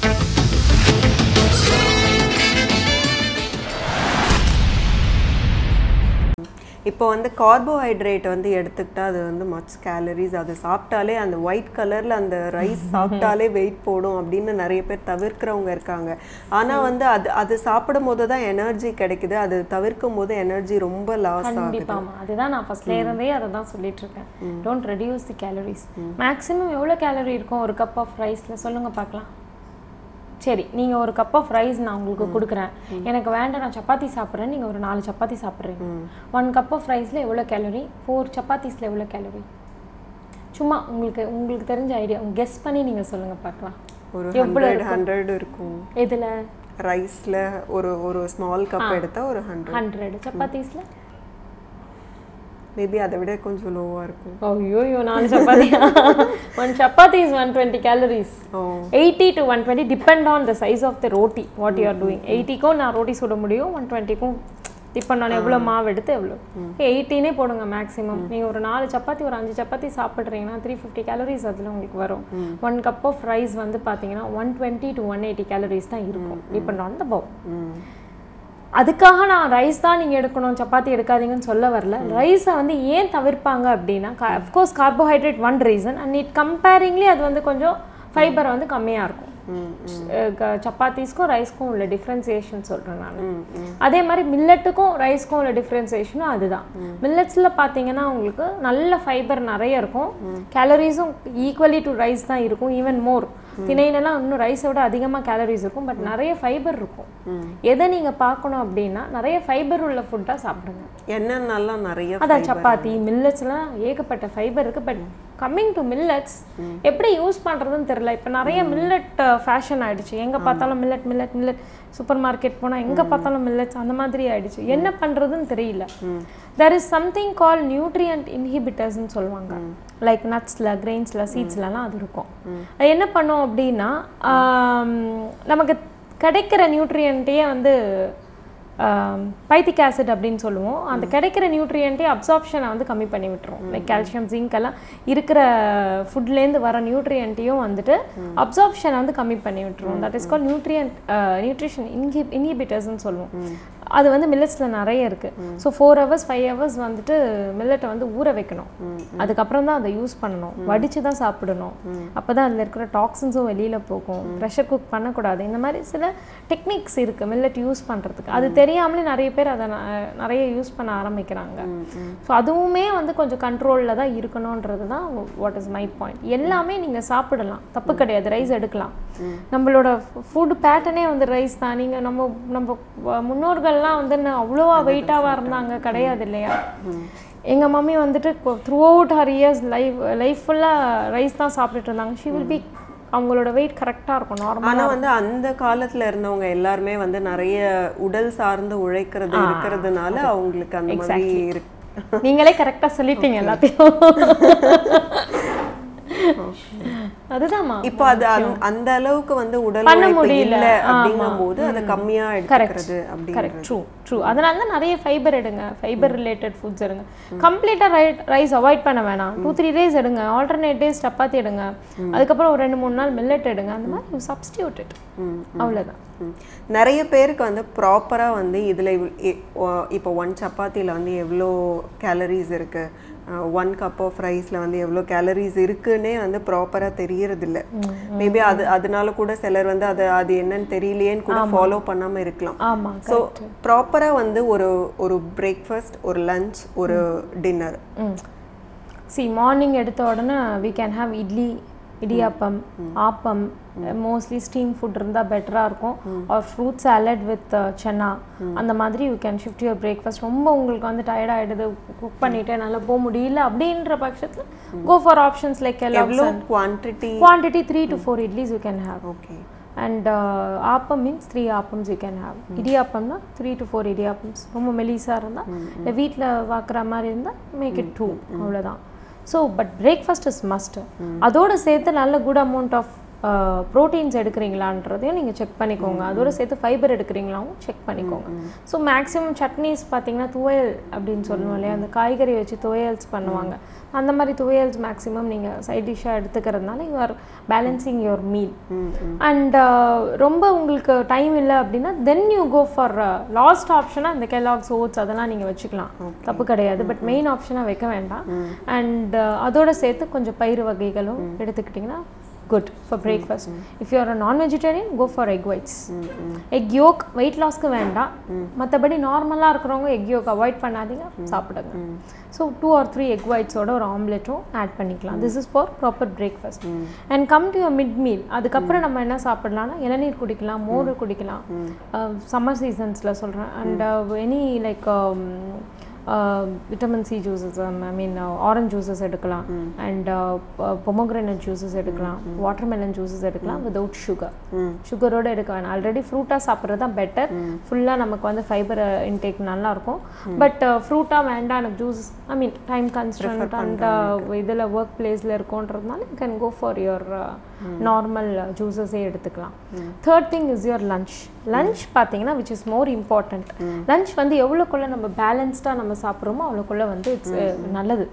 இப்போ வந்து கார்போஹைட்ரேட் வந்து எடுத்துக்கிட்டா அது வந்து மச் கேலரிஸ் அது சாப்பிட்டாலே அந்த ஒயிட் கலர்ல அந்த ரைஸ் சாப்பிட்டாலே வெயிட் போடும் அப்படின்னு நிறைய பேர் தவிர்க்கிறவங்க இருக்காங்க ஆனா வந்து அது அது சாப்பிடும் போது தான் எனர்ஜி கிடைக்குது அது தவிர்க்கும் போது எனர்ஜி ரொம்ப லாஸ் ஆகுது கண்டிப்பாமா அதுதான் நான் ஃபர்ஸ்ட்ல இருந்தே அதை தான் சொல்லிட்டு இருக்கேன் don't reduce the calories maximum எவ்வளோ கேலரி இருக்கும் ஒரு கப் ஆஃப் ரைஸ்ல சொல்லுங்க பார்க்கலாம் சரி நீங்க ஒரு கப் ஆஃப் ரைஸ் நான் உங்களுக்கு கொடுக்குறேன் எனக்கு வேண்டாம் நான் சப்பாத்தி சாப்பிட்றேன் நீங்க ஒரு நாலு சப்பாத்தி சாப்பிட்றீங்க ஒன் கப் ஆஃப் ரைஸ்ல எவ்வளோ கேலரி ஃபோர் சப்பாத்திஸ்ல எவ்வளோ கேலரி சும்மா உங்களுக்கு உங்களுக்கு தெரிஞ்ச ஐடியா கெஸ் பண்ணி நீங்க சொல்லுங்க பார்க்கலாம் ஒரு எவ்வளவு ஹண்ட்ரட் ஹண்ட்ரட் இருக்கும் எதுல ரைஸ்ல ஒரு ஒரு ஸ்மால் கப் எடுத்தா ஒரு ஹண்ட்ரட் ஹண்ட்ரட் சப்பாத்திஸ்ல மேபி அதை விட கொஞ்சம் லோவா இருக்கும் ஐயோ நாலு chapati one chapati is one twenty calories oh eighty to one twenty depend on the size of the roti what you are doing எயிட்டிக்கும் நான் ரோட்டி சுட முடியும் ஒன் டுவெண்ட்டிக்கும் டிபெண்ட் ஆன் எவ்வளோ மாவு எடுத்து எவ்வளோ எயிட்டினே போடுங்க மேக்ஸிமம் நீங்கள் ஒரு நாலு சப்பாத்தி ஒரு அஞ்சு சப்பாத்தி சாப்பிட்றீங்கன்னா த்ரீ ஃபிஃப்டி கேலரிஸ் அதில் உங்களுக்கு வரும் ஒன் கப் ஆஃப் ரைஸ் வந்து பார்த்தீங்கன்னா one twenty to one eighty calories தான் இருக்கும் டிபெண்ட் ஆன் த பவு ம் அதுக்காக நான் ரைஸ் தான் நீங்கள் எடுக்கணும் சப்பாத்தி எடுக்காதீங்கன்னு சொல்ல வரல ரைஸை வந்து ஏன் தவிர்ப்பாங்க அப்படின்னா of course carbohydrate one reason and it comparingly அது வந்து கொஞ்சம் ஃபைபர் வந்து கம்மியாக இருக்கும் ம் அஹ் க- சப்பாத்திஸ்க்கும் ரைஸ்க்கும் உள்ள டிஃப்ரென்சியேஷன் சொல்கிறேன் நான் அதே மாதிரி மில்லட்டுக்கும் ரைஸ்க்கும் உள்ள டிஃப்ரென்சியேஷனும் அதுதான் மில்லட்ஸில் பார்த்தீங்கன்னா உங்களுக்கு நல்ல ஃபைபர் நிறைய இருக்கும் கேலரிஸும் ஈக்குவலி டு ரைஸ் தான் இருக்கும் ஈவன் மோர் திணையிலலாம் இன்னும் ரைஸை விட அதிகமாக கேலரிஸ் இருக்கும் பட் நிறைய ஃபைபர் இருக்கும் எதை நீங்கள் பார்க்கணும் அப்படின்னா நிறைய ஃபைபர் உள்ள ஃபுட்டாக சாப்பிடுங்க என்னென்னலாம் நிறைய அதான் சப்பாத்தி மில்லட்ஸ்லாம் ஏகப்பட்ட ஃபைபர் இருக்கு பட் கம்மிங் டு மில்லட்ஸ் எப்படி யூஸ் பண்றதுன்னு தெரியல இப்போ நிறைய மில்லட் ஃபேஷன் ஆயிடுச்சு எங்க பார்த்தாலும் millet millet millet supermarket போனா எங்க பார்த்தாலும் மில்லட்ஸ் அந்த மாதிரி ஆயிடுச்சு என்ன பண்றதுன்னு தெரியல there is something call nutrient இன்ஹிபிட்டர்ஸ்னு சொல்லுவாங்க லைக் நட்ஸில் கிரெயின்ஸில் சீட்ஸ்லலாம் அது இருக்கும் அது என்ன பண்ணும் அப்படின்னா ஆம், நமக்கு கிடைக்கிற நியூட்ரியன்ட்டையே வந்து பைத்திக் ஆசிட் அப்படின்னு சொல்லுவோம் அந்த கிடைக்கிற நியூட்ரியன்ட்டே அப்சார்ப்ஷனை வந்து கம்மி பண்ணி விட்டுரும் லைக் கால்சியம் ஜிங்க் எல்லாம் இருக்கிற ஃபுட்லேருந்து வர நியூட்ரியன்ட்டையும் வந்துட்டு அப்சார்ப்ஷனை வந்து கம்மி பண்ணி விட்டுரும் that is call nutrient nutrition இன்ஹி இன்ஹிபிட்டர்ஸ்னு சொல்லுவோம் அது வந்து மில்லட்ஸில் நிறைய இருக்குது so four hours five hours வந்துட்டு மில்லட்டை வந்து ஊற வைக்கணும் அதுக்கப்புறம் தான் அதை யூஸ் பண்ணணும் வடித்து தான் சாப்பிடணும் அப்போ தான் அதில் இருக்கிற டாக்ஸின்ஸும் வெளியில் போகும் ப்ரெஷர் குக் பண்ணக்கூடாது இந்த மாதிரி சில டெக்னிக்ஸ் இருக்குது மில்லட் யூஸ் பண்ணுறதுக்கு அது தெரியாமலே நிறைய பேர் அதை ந- நிறைய யூஸ் பண்ண ஆரம்பிக்கிறாங்க ஸோ அதுவுமே வந்து கொஞ்சம் கண்ட்ரோலில் தான் இருக்கணுன்றது தான் வாட் இஸ் மை பாயிண்ட் எல்லாமே நீங்கள் சாப்பிடலாம் தப்பு கிடையாது ரைஸ் எடுக்கலாம் நம்மளோட ஃபுட் பேட்டர்னே வந்து ரைஸ் தான் நீங்கள் நம்ம நம்ம வ- முன்னோர்கள்லாம் வந்து என்ன அவ்வளோவா வெயிட்டாவாக இருந்தாங்க கிடையாது இல்லையா எங்க மம்மி வந்துட்டு த்ரூ அவுட் ஹர் இயர்ஸ் லைஃப் லைஃப் ஃபுல்லாக ரைஸ் தான் சாப்பிட்டுட்டு இருந்தாங்க ஷி வில் பி அவங்களோட வெயிட் கரெக்டாக இருக்கும் நார்மல் ஆனா வந்து அந்த காலத்துல இருந்தவங்க எல்லாருமே வந்து நிறைய உடல் சார்ந்து உழைக்கிறது இருக்கிறதுனால அவங்களுக்கு அந்த மாதிரி இருக்கு நீங்களே கரெக்டாக சொல்லிட்டீங்க எல்லாத்தையும் அதுதான்மா இப்போ அது அந்த- அந்த அளவுக்கு வந்து உடல் பண்ண உழைப்பு முடியல. இல்ல ஆமா. அப்படிங்கும் போது அதை கம்மியா எடுத்துக்கிறது அப்படி கரெக்ட் ட்ரூ ட்ரூ அதனால தான் நிறைய ஃபைபர் எடுங்க ஃபைபர் ரிலேட்டட் ஃபுட்ஸ் எடுங்க கம்ப்ளீட்டாக ரைட் ரைஸ் அவாய்ட் பண்ண வேணாம் டூ த்ரீ டேஸ் எடுங்க ஆல்டர்னேட் டேஸ் சப்பாத்தி எடுங்க அதுக்கப்புறம் ஒரு ரெண்டு மூணு நாள் மில்லட் எடுங்க அந்த மாதிரி சப்ஸ்டியூட் இட் அவ்வளோதான் ம். நிறைய பேருக்கு வந்து ப்ராப்பரா வந்து இதுல இவ்வ- இ- ஒ- இப்போ ஒன் சப்பாத்தில வந்து எவ்வளோ கேலரிஸ் இருக்கு ஒன் கப் ஆஃப் ரைஸ்ல வந்து எவ்வளோ கேலரிஸ் இருக்குன்னே வந்து ப்ராப்பரா தெரியறது இல்ல மேபி அது அதனால கூட சிலர் வந்து அது அது என்னன்னு தெரியலையேன்னு கூட ஃபாலோ பண்ணாம இருக்கலாம் ஆமா ஸோ ப்ராப்பராக வந்து ஒரு ஒரு பிரேக்ஃபாஸ்ட் ஒரு லஞ்ச் ஒரு டின்னர் ம் சி மார்னிங் எடுத்த உடனே we can have idli idiyappam appam mostly steam food இருந்தால் பெட்டராக இருக்கும் or fruit salad with chana அந்த மாதிரி you can shift your breakfast ரொம்ப உங்களுக்கு வந்து டயர்ட் ஆகிடுது குக் பண்ணிட்டு என்னால் போக முடியல அப்படின்ற பட்சத்தில் கோ ஃபார் ஆப்ஷன்ஸ் லைக் எவ்வளோ quantity quantity three to four idlis you can have okay and appam means three appams you can have இடியாப்பம்னா த்ரீ டு ஃபோர் இடியாப்பம்ஸ் ரொம்ப மெலிசாக இருந்தால் இல்லை வீட்டில் வாக்குற மாதிரி இருந்தால் மேக் இட் டூ அவ்வளோதான் so but breakfast is must அதோட சேர்த்து நல்ல குட் அமௌண்ட் ஆஃப் ப்ரோட்டீன்ஸ் எடுக்கிறீங்களான்றதையும் நீங்கள் செக் பண்ணிக்கோங்க அதோட சேர்த்து ஃபைபர் எடுக்கிறீங்களாவும் செக் பண்ணிக்கோங்க ஸோ மேக்ஸிமம் சட்னிஸ் பார்த்தீங்கன்னா துவையல் அப்படின்னு சொல்லுவோம் இல்லையா அந்த காய்கறி வச்சு துவையல்ஸ் பண்ணுவாங்க அந்த மாதிரி துவையல்ஸ் மேக்ஸிமம் நீங்கள் சைட் டிஷ்ஷாக எடுத்துக்கிறதுனால you are balancing your meal and ரொம்ப உங்களுக்கு டைம் இல்லை அப்படின்னா then you go for last ஆப்ஷனாக இந்த கெலாக்ஸ் ஓட்ஸ் அதெல்லாம் நீங்கள் வச்சுக்கலாம் தப்பு கிடையாது பட் மெயின் ஆப்ஷனாக வைக்க வேண்டாம் அண்ட் அதோட சேர்த்து கொஞ்சம் பயிறு வகைகளும் எடுத்துக்கிட்டிங்கன்னா good for breakfast if you are a non vegetarian go for egg whites egg yolk weight லாஸ்க்கு வேண்டாம் மற்றபடி நார்மலாக இருக்கிறவங்க எக் யோக் அவாய்ட் பண்ணாதீங்க சாப்பிடுங்க so two or three egg ஒயிட்ஸோட ஒரு ஆம்லெட்டும் ஆட் பண்ணிக்கலாம் this is for proper breakfast and come to your mid meal அதுக்கப்புறம் நம்ம என்ன சாப்பிடலாம்னா இளநீர் குடிக்கலாம் மோர் குடிக்கலாம் சம்மர் சீசன்ஸில் சொல்கிறேன் and any like vitamin C juices I mean orange juices எடுக்கலாம் அண்ட் பொமோக்ரனட் ஜூஸஸ் எடுக்கலாம் வாட்டர்மெலன் ஜூஸஸ் எடுக்கலாம் விதவுட் சுகர் சுகரோட எடுக்க வேணாம் ஆல்ரெடி ஃப்ரூட்டாக சாப்பிட்றது தான் பெட்டர் ஃபுல்லாக நமக்கு வந்து ஃபைபர் இன்டேக் நல்லாயிருக்கும் பட் ஃப்ரூட்டாக வேண்டாம் எனக்கு juices I mean time constant and இதில் ஒர்க் பிளேஸில் இருக்கோன்றதுனால you can go for your normal ஜூஸஸே எடுத்துக்கலாம் third thing is your lunch lunch பார்த்தீங்கன்னா which is more important lunch வந்து எவ்வளோக்குள்ள நம்ம பேலன்ஸ்டாக நம்ம சாப்பிட்றோமோ அவ்வளோக்குள்ள வந்து இட்ஸ் நல்லது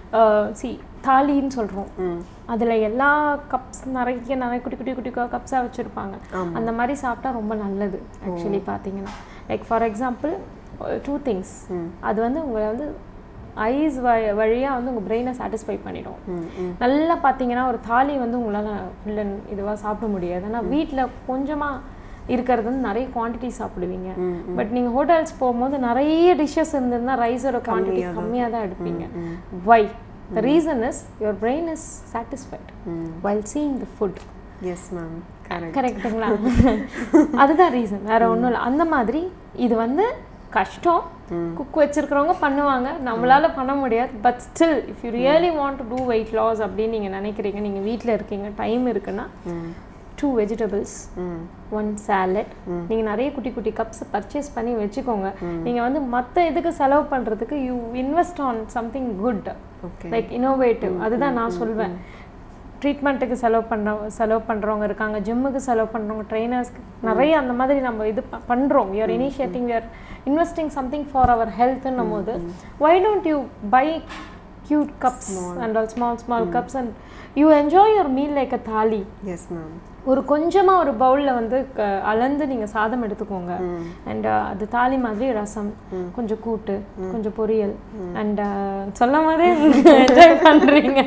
சி தாலின்னு சொல்கிறோம் அதில் எல்லா கப்ஸ் நிறைய நிறைய குட்டி குட்டி குட்டி கப்ஸாக வச்சுருப்பாங்க அந்த மாதிரி சாப்பிட்டா ரொம்ப நல்லது ஆக்சுவலி பார்த்தீங்கன்னா like for example two things அது வந்து உங்களை வந்து ஐஸ் வ வழியாக வந்து உங்கள் பிரெயினை சாட்டிஸ்ஃபை பண்ணிடும் நல்லா பார்த்தீங்கன்னா ஒரு தாலி வந்து உங்களால் ஃபுல் அண்ட் இதுவாக சாப்பிட முடியாது ஆனால் வீட்டில் கொஞ்சமாக இருக்கிறது வந்து நிறைய குவான்டிட்டி சாப்பிடுவீங்க பட் நீங்கள் ஹோட்டல்ஸ் போகும்போது நிறைய டிஷ்ஷஸ் இருந்திருந்தா ரைஸோட குவான்டிட்டி கம்மியாக தான் எடுப்பீங்க why the reason is your brain is satisfied while seeing the food yes ma'am கரெக்டுங்களா அதுதான் ரீசன் வேற ஒன்றும் இல்லை அந்த மாதிரி இது வந்து கஷ்டம் குக் வச்சிருக்கிறவங்க பண்ணுவாங்க நம்மளால பண்ண முடியாது but still if you really want to do weight loss அப்படின்னு நீங்கள் நினைக்கிறீங்க நீங்கள் வீட்டில் இருக்கீங்க டைம் இருக்குன்னா டூ வெஜிடபிள்ஸ் ஒன் சாலட் நீங்கள் நிறைய குட்டி குட்டி கப்ஸ் பர்ச்சேஸ் பண்ணி வச்சுக்கோங்க நீங்கள் வந்து மற்ற இதுக்கு செலவு பண்ணுறதுக்கு you invest on something good like innovative அதுதான் நான் சொல்வேன் ட்ரீட்மெண்ட்டுக்கு செலவு பண்ணுற செலவு பண்ணுறவங்க இருக்காங்க ஜிம்முக்கு செலவு பண்ணுறவங்க ட்ரைனர்ஸ்க்கு நிறைய அந்த மாதிரி நம்ம இது ப- பண்றோம் we are initiating we are investing something for our ஹெல்த்ன்னும் போது why don't you buy cute cups and all small small cups and you enjoy your meal like a thali yes ma'am ஒரு கொஞ்சமா ஒரு பவுல்ல வந்து க- அளந்து நீங்க சாதம் எடுத்துக்கோங்க அண்ட் அது தாலி மாதிரி ரசம் கொஞ்சம் கூட்டு கொஞ்சம் பொரியல் அண்ட் சொல்ல போதே என்ஜாய் பண்றீங்க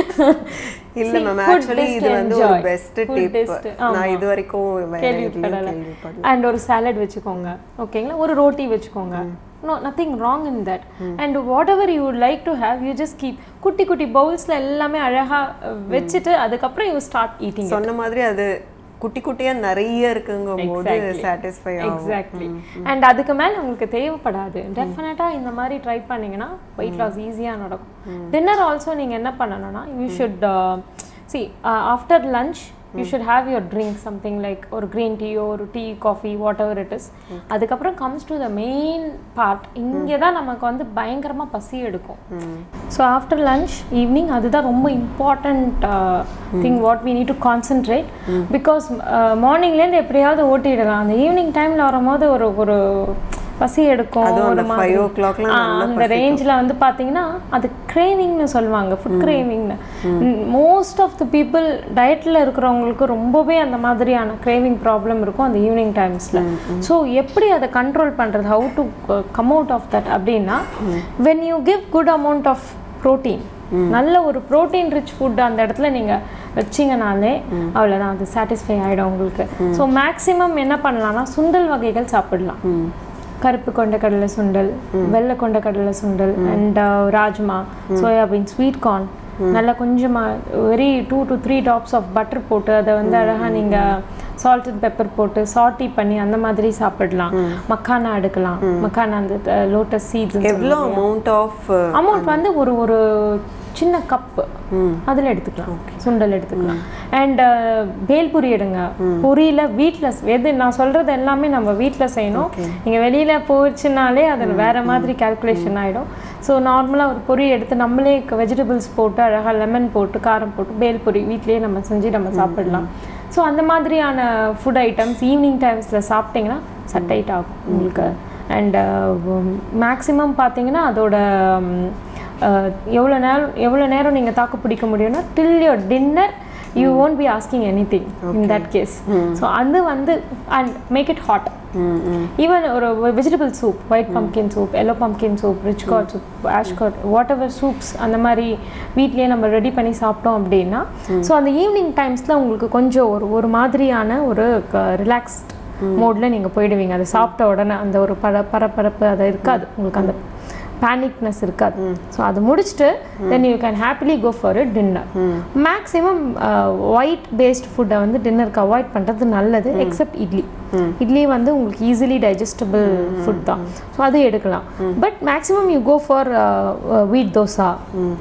இல்ல See, ma'am food actually is இது to வந்து ஒரு enjoy. Best Food tip is to- ஆமா. நான் இது வரைக்கும் வேற எதுலயும் கேள்விப்படல கேள்விப்படல அண்ட் ஒரு சாலட் வச்சுக்கோங்க ஓகேங்களா ஒரு ரோட்டி வச்சுக்கோங்க no nothing wrong in that and whatever you like to have you just keep குட்டி குட்டி பவுல்ஸ்ல எல்லாமே அழகா அஹ், வச்சுட்டு அதுக்கப்புறம் யூ ஸ்டார்ட் ஈட்டிங் சொன்ன மாதிரி அது குட்டி குட்டியா நிறைய இருக்குங்கும் போது சாட்டிஸ்ஃபை ஆகும் எக்ஸாக்ட்லி அண்ட் அதுக்கு மேல உங்களுக்கு தேவைப்படாது டெஃபினட்டா இந்த மாதிரி ட்ரை பண்ணீங்கன்னா வெயிட் லாஸ் ஈஸியா நடக்கும் டின்னர் ஆல்சோ நீங்க என்ன பண்ணணும்னா you should see after lunch you should have your drink something like ஒரு க்ரீன் டீயோ ஒரு tea coffee whatever it is அதுக்கப்புறம் comes to the main part இங்கே தான் நமக்கு வந்து பயங்கரமா பசி எடுக்கும் ஸோ ஆஃப்டர் லஞ்ச் ஈவினிங் அதுதான் ரொம்ப important thing what we need to concentrate because மார்னிங்லேருந்து எப்படியாவது ஓட்டிடலாம் அந்த ஈவினிங் டைமில் வரும்போது ஒரு ஒரு பசி எடுக்கும் அதுவும் ஒரு அந்த மாதிரி. 5 o'clockலாம் ஆ, அந்த ரேஞ்சில் வந்து பார்த்தீங்கன்னா அது கிரேவிங்னு சொல்லுவாங்க ஃபுட் கிரேவிங்னு மோஸ்ட் ஆஃப் த பீப்புள் டயட்டில் இருக்கிறவங்களுக்கு ரொம்பவே அந்த மாதிரியான கிரேவிங் ப்ராப்ளம் இருக்கும் அந்த ஈவினிங் டைம்ஸில் ஸோ எப்படி அதை கண்ட்ரோல் பண்ணுறது how to come out of that அப்படின்னா when you give good amount of protein நல்ல ஒரு ப்ரோட்டீன் ரிச் ஃபுட் அந்த இடத்துல நீங்கள் வச்சிங்கனாலே அவ்வளோதான் அது சாட்டிஸ்ஃபை ஆகிடும் உங்களுக்கு ஸோ மேக்ஸிமம் என்ன பண்ணலாம்னா சுண்டல் வகைகள் சாப்பிடலாம் கருப்பு கொண்டக்கடலை சுண்டல் வெள்ளை கொண்டக்கடலை சுண்டல் and rajma soyabean sweet corn நல்லா கொஞ்சமாக very two to three tops of butter போட்டு அதை வந்து அழகாக நீங்கள் சால்டட் பெப்பர் போட்டு சாட்டி பண்ணி அந்த மாதிரி சாப்பிடலாம் மக்கானா எடுக்கலாம் மக்கானா அந்த லோட்டஸ் சீட்ஸ் எவ்வளோ அமௌண்ட் ஆஃப் அமௌண்ட் வந்து ஒரு ஒரு சின்ன கப்பு அதில் எடுத்துக்கலாம் சுண்டல் எடுத்துக்கலாம் அண்ட் பேல்புரி எடுங்க பொரியில வீட்டில் எது நான் சொல்றது எல்லாமே நம்ம வீட்டில் செய்யணும் நீங்கள் வெளியில் போச்சுனாலே அது வேற மாதிரி கால்குலேஷன் ஆகிடும் ஸோ நார்மலாக ஒரு பொரி எடுத்து நம்மளே வெஜிடபிள்ஸ் போட்டு அழகாக லெமன் போட்டு காரம் போட்டு பேல்புரி வீட்லேயே நம்ம செஞ்சு நம்ம சாப்பிடலாம் ஸோ அந்த மாதிரியான ஃபுட் ஐட்டம்ஸ் ஈவினிங் டைம்ஸில் சாப்பிட்டிங்கன்னா சட்டைட் ஆகும் உங்களுக்கு அண்ட் மேக்ஸிமம் பார்த்தீங்கன்னா அதோட ம், அஹ், எவ்வளோ நேரம் எவ்வளோ நேரம் நீங்கள் தாக்கு பிடிக்க முடியும்னா till your dinner you won't be asking anything in that case so அது வந்து and make it hot even ஒரு vegetable soup white pumpkin soup yellow pumpkin soup ridge gourd soup ash gourd whatever soups அந்த மாதிரி வீட்லேயே நம்ம ready பண்ணி சாப்பிட்டோம் அப்படின்னா ஸோ அந்த ஈவினிங் டைம்ஸில் உங்களுக்கு கொஞ்சம் ஒரு ஒரு மாதிரியான ஒரு ரிலாக்ஸ்ட் மோடில் நீங்கள் போயிடுவீங்க அதை சாப்பிட்ட உடனே அந்த ஒரு பர பரபரப்பு அது இருக்காது உங்களுக்கு அந்த பேனிக்னஸ் இருக்காது ஸோ அது முடிச்சுட்டு then you can happily go for dinner maximum white based ஃபுட்டை வந்து டின்னருக்கு அவாய்ட் பண்ணுறது நல்லது எக்ஸப்ட் இட்லி இட்லி வந்து உங்களுக்கு ஈஸிலி டைஜஸ்டபிள் ஃபுட் தான் ஸோ அது எடுக்கலாம் but maximum you go for wheat dosa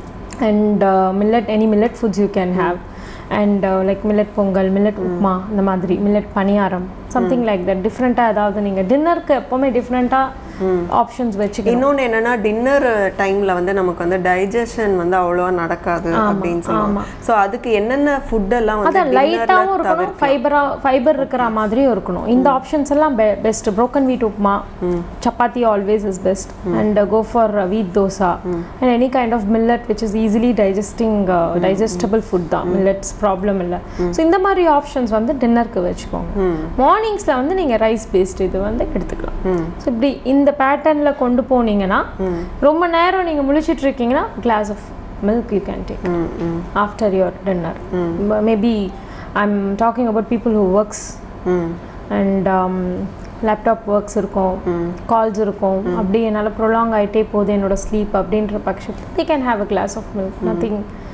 and millet any millet foods you can have and like millet pongal millet upma இந்த மாதிரி millet paniyaram something like that டிஃப்ரெண்ட்டாக ஏதாவது நீங்கள் டின்னருக்கு எப்போவுமே டிஃப்ரெண்ட்டாக ஆப்ஷன்ஸ் வச்சுக்கணும் இன்னொன்று என்னன்னா டின்னர் டைம்ல வந்து நமக்கு வந்து டைஜஷன் வந்து அவ்வளோவா நடக்காது அப்படின்னு சொல்லுவாங்க ஸோ அதுக்கு என்னென்ன ஃபுட் எல்லாம் வந்து அதான் லைட்டாகவும் இருக்கணும் ஃபைபரா ஃபைபர் இருக்கிற மாதிரியும் இருக்கணும் இந்த ஆப்ஷன்ஸ் எல்லாம் best broken wheat upma chapati always is best and go for wheat dosa and any kind of millet which is easily digesting digestible food தான் மில்லட்ஸ் ப்ராப்ளம் இல்லை ஸோ இந்த மாதிரி ஆப்ஷன்ஸ் வந்து டின்னருக்கு வச்சுக்கோங்க மார்னிங்ஸில் வந்து நீங்கள் ரைஸ் பேஸ்ட் இது வந்து எடுத்துக்கலாம் ஸோ இப்படி இந்த பேட்டர்னில் கொண்டு போனீங்கன்னா ரொம்ப நேரம் நீங்கள் முழிச்சிட்டு இருக்கீங்கன்னா glass of milk you can take after your dinner. M- Maybe I'm talking about people who works and um, laptop works இருக்கும் கால்ஸ் இருக்கும் அப்படி என்னால் ப்ரொலாங் ஆகிட்டே போகுது என்னோட ஸ்லீப் அப்படின்ற பட்சத்தில் they can have a glass of milk nothing